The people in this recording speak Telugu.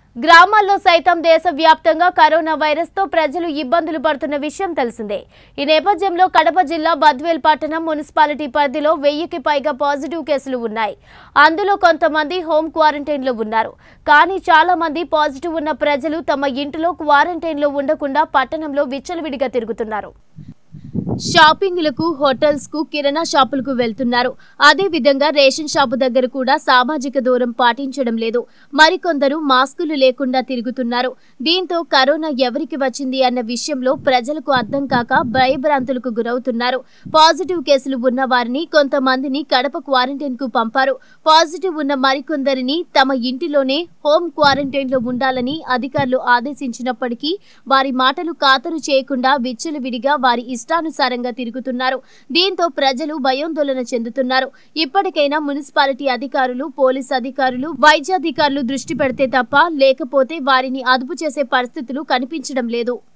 గ్రామాల్లో సైతం దేశవ్యాప్తంగా కరోనా వైరస్ తో ప్రజలు ఇబ్బందులు పడుతున్న విషయం తెలిసిందే ఈ నేపథ్యంలో కడప జిల్లా బద్వేల్ పట్టణం మున్సిపాలిటీ పరిధిలో వెయ్యికి పైగా పాజిటివ్ కేసులు ఉన్నాయి అందులో కొంతమంది హోమ్ క్వారంటైన్లో ఉన్నారు కానీ చాలా మంది పాజిటివ్ ఉన్న ప్రజలు తమ ఇంటిలో క్వారంటైన్లో ఉండకుండా పట్టణంలో విచ్చలవిడిగా తిరుగుతున్నారు షాపింగ్లకు హోటల్స్ కు కిరాణా షాపులకు వెళ్తున్నారు అదే విధంగా రేషన్ షాపు దగ్గర కూడా సామాజిక దూరం పాటించడం లేదు మరికొందరు మాస్కులు లేకుండా తిరుగుతున్నారు దీంతో కరోనా ఎవరికి వచ్చింది అన్న విషయంలో ప్రజలకు అర్థం కాక భయభ్రాంతులకు గురవుతున్నారు పాజిటివ్ కేసులు ఉన్న వారిని కొంతమందిని కడప క్వారంటైన్ కు పంపారు పాజిటివ్ ఉన్న మరికొందరిని తమ ఇంటిలోనే హోమ్ క్వారంటైన్ లో ఉండాలని అధికారులు ఆదేశించినప్పటికీ వారి మాటలు ఖాతరు చేయకుండా విచ్చలవిడిగా వారి ఇష్టానుసారంగా తిరుగుతున్నారు దీంతో ప్రజలు భయాందోళన చెందుతున్నారు ఇప్పటికైనా మున్సిపాలిటీ అధికారులు పోలీస్ అధికారులు వైద్యాధికారులు దృష్టి పెడితే తప్ప లేకపోతే వారిని అదుపు చేసే పరిస్థితులు కనిపించడం లేదు